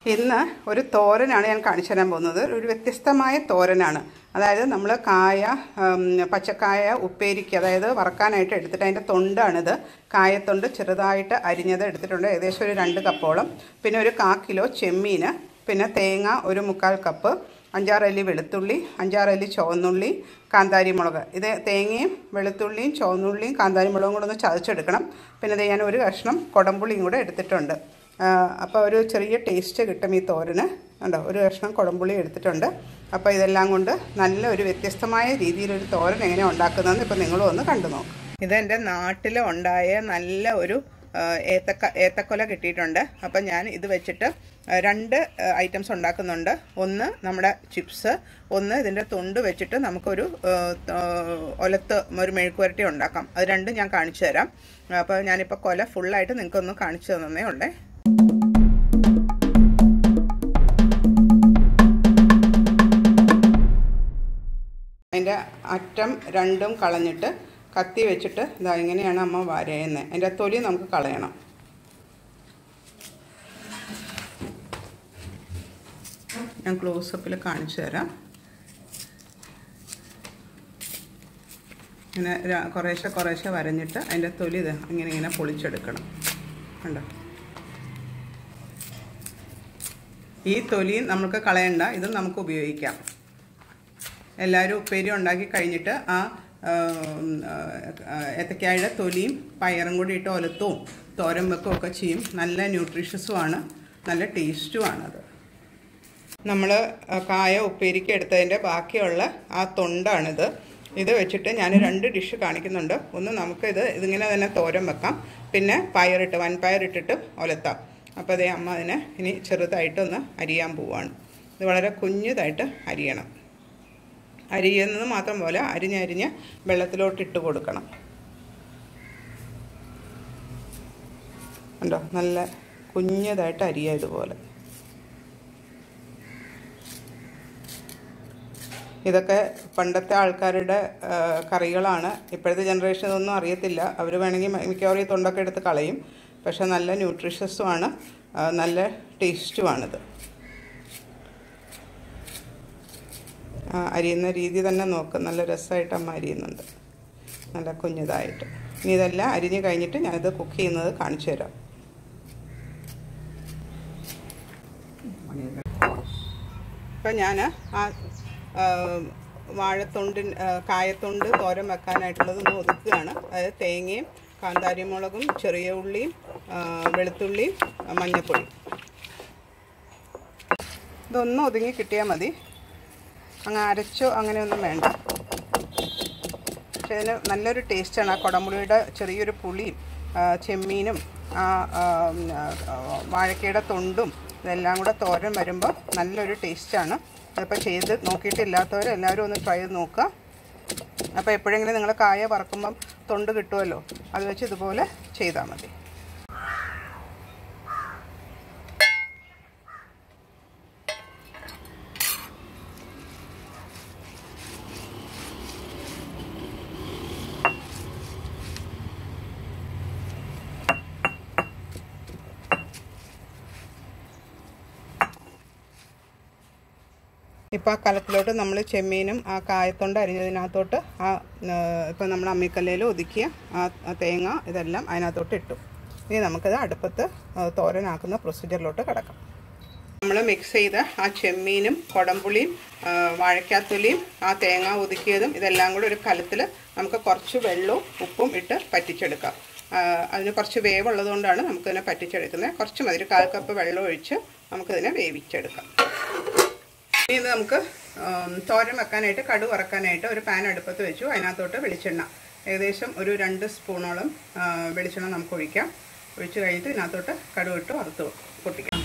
ഇന്ന് ഒരു തോരനാണ് ഞാൻ കാണിച്ചു തരാൻ പോകുന്നത് ഒരു വ്യത്യസ്തമായ തോരനാണ് അതായത് നമ്മൾ കായ ഉം, പച്ചക്കായ ഉപ്പേരിക്ക് അതായത് വറക്കാനായിട്ട് എടുത്തിട്ട് അതിൻ്റെ തൊണ്ടാണിത് കായത്തൊണ്ട് ചെറുതായിട്ട് അരിഞ്ഞത് എടുത്തിട്ടുണ്ട് ഏകദേശം ഒരു രണ്ട് കപ്പോളം പിന്നെ ഒരു കാ കിലോ ചെമ്മീൻ പിന്നെ തേങ്ങ ഒരു മുക്കാൽ കപ്പ് അഞ്ചാറല്ലി വെളുത്തുള്ളി അഞ്ചാറല്ലി ചുവന്നുള്ളി കാന്താരി മുളക് ഇത് തേങ്ങയും വെളുത്തുള്ളിയും ചുവന്നുള്ളിയും കാന്താരി മുളകും കൂടെ ഒന്ന് ചതച്ചെടുക്കണം പിന്നെ ഇത് ഞാൻ ഒരു കഷ്ണം കുടംപുളിയും കൂടെ എടുത്തിട്ടുണ്ട് അപ്പോൾ ഒരു ചെറിയ ടേസ്റ്റ് കിട്ടും ഈ തോരന് ഉണ്ടോ ഒരു കഷ്ണം കുടംപുളി എടുത്തിട്ടുണ്ട് അപ്പോൾ ഇതെല്ലാം കൊണ്ട് നല്ല ഒരു വ്യത്യസ്തമായ രീതിയിലൊരു തോരൻ എങ്ങനെ ഉണ്ടാക്കുന്നതെന്ന് ഇപ്പോൾ നിങ്ങളും ഒന്ന് കണ്ടു നോക്കും ഇതെൻ്റെ നാട്ടിൽ ഉണ്ടായ നല്ല ഒരു ആ, ഏത്തക്ക ഏത്തക്കൊല കിട്ടിയിട്ടുണ്ട് അപ്പം ഞാൻ ഇത് വെച്ചിട്ട് ആ, രണ്ട് ഐറ്റംസ് ഉണ്ടാക്കുന്നുണ്ട് ഒന്ന് നമ്മുടെ ചിപ്സ് ഒന്ന് ഇതിൻ്റെ തൊണ്ട് വെച്ചിട്ട് നമുക്കൊരു ആ, ആ, ഒലത്ത് ഒരു മെഴുക്കുവരട്ടി ഉണ്ടാക്കാം അത് രണ്ടും ഞാൻ കാണിച്ചു തരാം അപ്പോൾ ഞാനിപ്പോൾ കൊല ഫുള്ളായിട്ട് നിങ്ങൾക്കൊന്ന് കാണിച്ചു തന്നേ ഉള്ളേ അതിൻ്റെ അറ്റം രണ്ടും കളഞ്ഞിട്ട് കത്തി വെച്ചിട്ട് ഇതാ ഇങ്ങനെയാണ് അമ്മ വരയുന്നത് അതിൻ്റെ തൊലി നമുക്ക് കളയണം ഞാൻ ക്ലോസപ്പിൽ കാണിച്ചു തരാം ഇങ്ങനെ ര- കുറേശ്ശെ കുറേശ്ശെ വരഞ്ഞിട്ട് അതിൻ്റെ തൊലി ഇത് ഇങ്ങനെ ഇങ്ങനെ പൊളിച്ചെടുക്കണം കണ്ടോ ഈ തൊലി നമുക്ക് കളയണ്ട ഇത് നമുക്ക് ഉപയോഗിക്കാം എല്ലാവരും ഉപ്പേരി ഉണ്ടാക്കി കഴിഞ്ഞിട്ട് ആ ആം, ആ, ഏത്തക്കായുടെ തൊലിയും പയറും കൂടി ഇട്ട് ഒലത്തും തോരൻ വെക്കും ഒക്കെ ചെയ്യും നല്ല ന്യൂട്രീഷ്യസുമാണ് നല്ല ടേസ്റ്റുമാണത് നമ്മൾ കായ ഉപ്പേരിക്ക് എടുത്തതിൻ്റെ ബാക്കിയുള്ള ആ തൊണ്ടാണിത് ഇത് വെച്ചിട്ട് ഞാൻ രണ്ട് ഡിഷ് കാണിക്കുന്നുണ്ട് ഒന്ന് നമുക്ക് ഇത് ഇതിങ്ങനെ തന്നെ തോരൻ വെക്കാം പിന്നെ പയറിട്ട് വൻപയറിട്ടിട്ട് ഒലത്താം അപ്പോൾ അതേ അമ്മ അതിനെ ഇനി ചെറുതായിട്ടൊന്ന് അരിയാൻ പോവാണ് ഇത് വളരെ കുഞ്ഞതായിട്ട് അരിയണം അരിയുന്നത് മാത്രം പോലെ അരിഞ്ഞരിഞ്ഞ് വെള്ളത്തിലോട്ട് ഇട്ട് കൊടുക്കണം ഉണ്ടോ നല്ല കുഞ്ഞതായിട്ട് അരിയുക ഇതുപോലെ ഇതൊക്കെ പണ്ടത്തെ ആൾക്കാരുടെ ആ, കറികളാണ് ഇപ്പോഴത്തെ ജനറേഷൻ ഇതൊന്നും അറിയത്തില്ല അവർ വേണമെങ്കിൽ മി- മിക്കവാറും ഈ തൊണ്ടൊക്കെ എടുത്ത് കളയും പക്ഷെ നല്ല ന്യൂട്രീഷ്യസുമാണ് ആ, നല്ല ടേസ്റ്റുമാണിത് ആ, അരിയുന്ന രീതി തന്നെ നോക്ക് നല്ല രസമായിട്ട് അമ്മ അരിയുന്നുണ്ട് നല്ല കുഞ്ഞതായിട്ട് ഇനി ഇതെല്ലാം അരിഞ്ഞ് കഴിഞ്ഞിട്ട് ഞാനിത് കുക്ക് ചെയ്യുന്നത് കാണിച്ചു തരാം ഇപ്പം ഞാൻ ആ ആ, വാഴത്തൊണ്ടിൻ ആ, കായത്തൊണ്ട് തോരൻ വെക്കാനായിട്ടുള്ളത് ഒന്ന് ഒതുക്കുകയാണ് അതായത് തേങ്ങയും കാന്താരിമുളകും ചെറിയ ഉള്ളിയും ആ, വെളുത്തുള്ളിയും ആ, മഞ്ഞൾപ്പൊടി ഇതൊന്നും ഒതുങ്ങി കിട്ടിയാൽ മതി അങ്ങ് അരച്ചോ അങ്ങനെയൊന്നും വേണ്ട പക്ഷേ ഇതിന് നല്ലൊരു ടേസ്റ്റാണ് ആ കുടംപുളിയുടെ ചെറിയൊരു പുളിയും ആ, ചെമ്മീനും ആ ആ, ഉം, ആ, വാഴക്കയുടെ തൊണ്ടും ഇതെല്ലാം കൂടെ തോരൻ വരുമ്പോൾ നല്ലൊരു ടേസ്റ്റാണ് അതിപ്പോൾ ചെയ്ത് നോക്കിയിട്ടില്ലാത്തവർ എല്ലാവരും ഒന്ന് ട്രൈ ചെയ്ത് നോക്കുക അപ്പോൾ എപ്പോഴെങ്കിലും നിങ്ങൾ കായ വറക്കുമ്പം തൊണ്ട് കിട്ടുമല്ലോ അത് വെച്ച് ഇതുപോലെ ചെയ്താൽ മതി ഇപ്പോൾ ആ കലത്തിലോട്ട് നമ്മൾ ചെമ്മീനും ആ കായത്തൊണ്ട് അരിഞ്ഞതിനകത്തോട്ട് ആ ഇപ്പം നമ്മൾ അമ്മിക്കല്ലയിൽ ഒതുക്കിയ ആ ആ തേങ്ങ ഇതെല്ലാം അതിനകത്തോട്ട് ഇട്ടു ഇനി നമുക്കത് അടുപ്പത്ത് ആ, തോരനാക്കുന്ന പ്രൊസീജിയറിലോട്ട് കിടക്കാം നമ്മൾ മിക്സ് ചെയ്ത ആ ചെമ്മീനും കുടംപുളിയും ആ, വാഴക്കാത്തൊലിയും ആ തേങ്ങ ഒതുക്കിയതും ഇതെല്ലാം കൂടെ ഒരു കലത്തിൽ നമുക്ക് കുറച്ച് വെള്ളവും ഉപ്പും ഇട്ട് പറ്റിച്ചെടുക്കാം ആ, അതിന് കുറച്ച് വേവുള്ളത് കൊണ്ടാണ് നമുക്കിതിനെ പറ്റിച്ചെടുക്കുന്നത് കുറച്ച് മതി ഒരു കാൽ കപ്പ് വെള്ളം ഒഴിച്ച് നമുക്കിതിനെ വേവിച്ചെടുക്കാം ഇനി ഇത് നമുക്ക് ഉം, തോരൻ വെക്കാനായിട്ട് കടു വറക്കാനായിട്ട് ഒരു പാൻ അടുപ്പത്ത് വെച്ചു അതിനകത്തോട്ട് വെളിച്ചെണ്ണ ഏകദേശം ഒരു രണ്ട് സ്പൂണോളം ആ, വെളിച്ചെണ്ണ നമുക്ക് ഒഴിക്കാം ഒഴിച്ച് കഴിഞ്ഞിട്ട് ഇതിനകത്തോട്ട് കടുക് ഇട്ട് വറുത്ത് പൊട്ടിക്കാം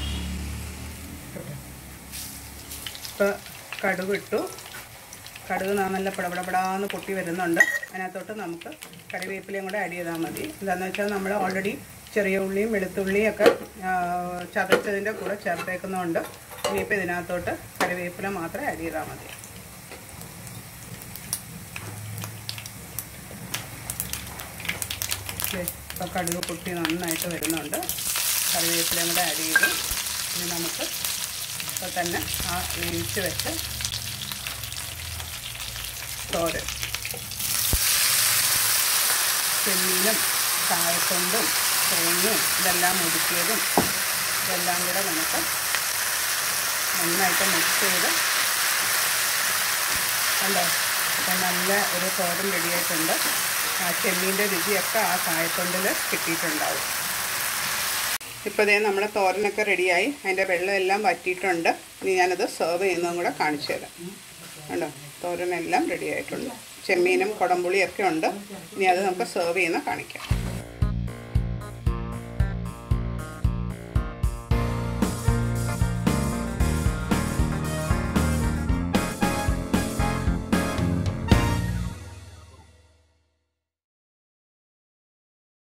ഇപ്പോൾ കടുക് ഇട്ടു കടുക് ന- നല്ല പടപടപടാന്ന് പൊട്ടി വരുന്നുണ്ട് അതിനകത്തോട്ട് നമുക്ക് കറിവേപ്പിലയും കൂടെ ആഡ് ചെയ്താൽ മതി എന്താണെന്ന് വെച്ചാൽ നമ്മൾ ഓൾറെഡി ചെറിയ ഉള്ളിയും വെളുത്തുള്ളിയും ഒക്കെ ആ, ചതച്ചതിൻ്റെ കൂടെ ചേർത്തേക്കുന്നതുകൊണ്ട് ഇനിയിപ്പോൾ ഇതിനകത്തോട്ട് കറിവേപ്പില മാത്രം ആഡ് ചെയ്താൽ മതി ഇപ്പോൾ കടുക് പൊട്ടി നന്നായിട്ട് വരുന്നുണ്ട് കറിവേപ്പിലയും കൂടെ ആഡ് ചെയ്ത് ഇനി നമുക്ക് ഇപ്പോൾ തന്നെ ആ വേവിച്ച് വെച്ച് തോരൻ ചെമ്മീനും കായത്തൊണ്ടും തേങ്ങയും ഇതെല്ലാം ഒതുക്കിയതും ഇതെല്ലാം കൂടെ നമുക്ക് നന്നായിട്ട് മിക്സ് ചെയ്ത് കണ്ടോ അപ്പം നല്ല ഒരു തോരൻ റെഡിയായിട്ടുണ്ട് ആ ചെമ്മീൻ്റെ രുചിയൊക്കെ ആ കായത്തൊണ്ടിൽ കിട്ടിയിട്ടുണ്ടാവും ഇപ്പോൾ ഇതേ നമ്മുടെ തോരനൊക്കെ റെഡിയായി അതിൻ്റെ വെള്ളം എല്ലാം വറ്റിയിട്ടുണ്ട് ഇനി ഞാനത് സെർവ് ചെയ്യുന്നതും കൂടെ കാണിച്ചു തരാം കണ്ടോ തോരനെല്ലാം റെഡി ആയിട്ടുണ്ട് ചെമ്മീനും കുടംപുളിയൊക്കെ ഉണ്ട് ഇനി അത് നമുക്ക് സെർവ് ചെയ്യുന്ന കാണിക്കാം